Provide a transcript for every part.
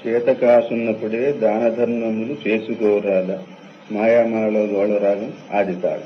చేతకాసున్నప్పుడే దాన ధర్మములు చేసుకోరాల మాయామాలలో గోళరాగం ఆదితాడు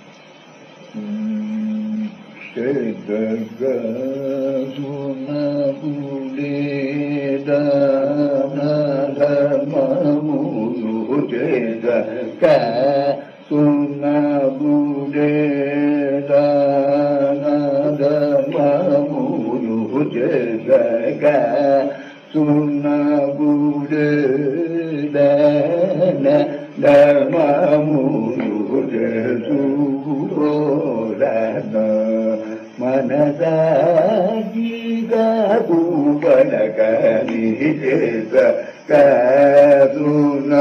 మనసాగూపలకని చేత కాదున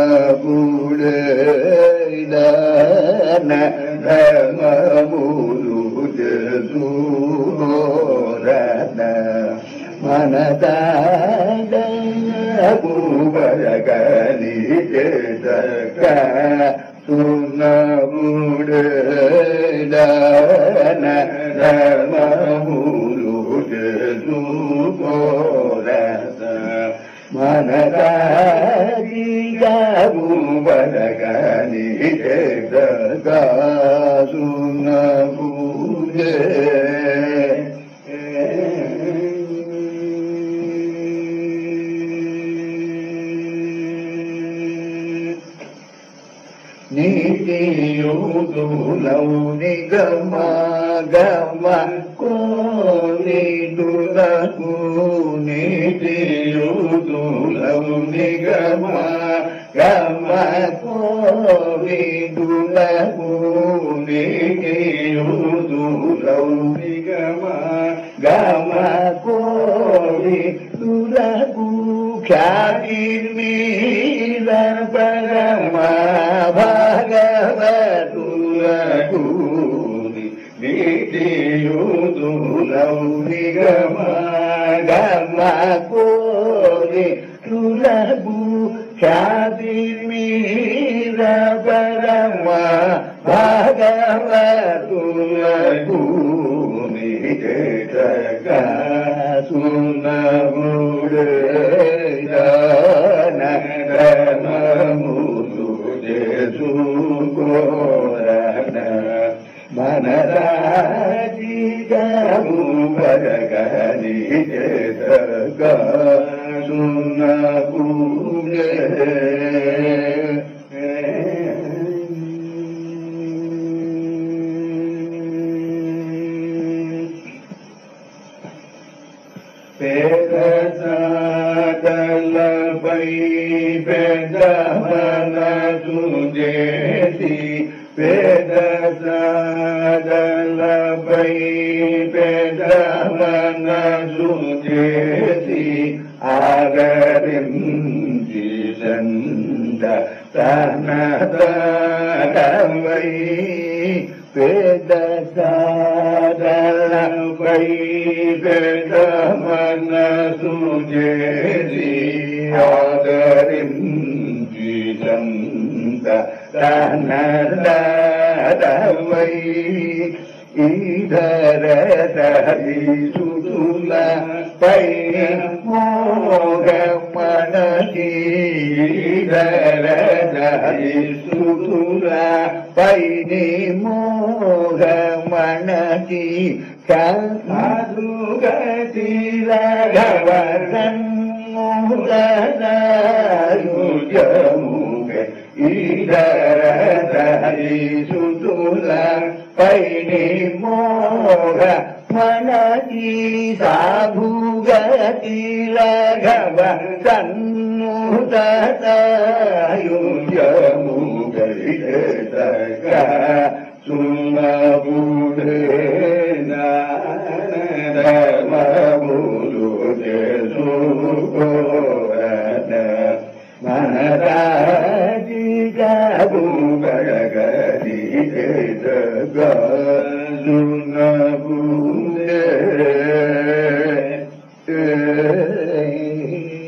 గుడైన ధర్మములు జూరన మనసాగూపలకని చేత కాదున గుడైన ధర్మములు జూరన మనరాజీగాబుబలగని జగగాసున పూజే నీతియుదులౌ నిగమ గమ కోనిదులకు నీతియుదులౌ నిగమ గమ కోనిదులకు నీతియుదులౌ నిగమ గమ కోనిదులకు ఖ్యాతిర్మీద పరమా భాగవతులకు నీతియుదులౌ నిగమ గమ కోరి తులకు ఖ్యాతిర్మీద పరమా భాగవతులకు నిజగా సునముడు చేసుకోరన మనరాజిగము బరగని చేతగా పేదలపై పెదమనసు చేసి పేదలపై పెదమనసు చేసి ఆగరించి సంద తన తనవై పేద సాదలపై పేద మనసు చేసి ఆదరించి చంద తనవై ఈధర సుతుల పై మోగ మనకి ఈధర సుతుల పై మోగ మనకి కాదుగతి రఘవరన్ ముగముగ ఈధరి సుతుల పైని మోగ మనకి సాధుగతి రఘవ సన్నుదయుజముగ సుమబుడేనమములు చేసుకోరన మనరాజిగాబు గడగది సునబుడే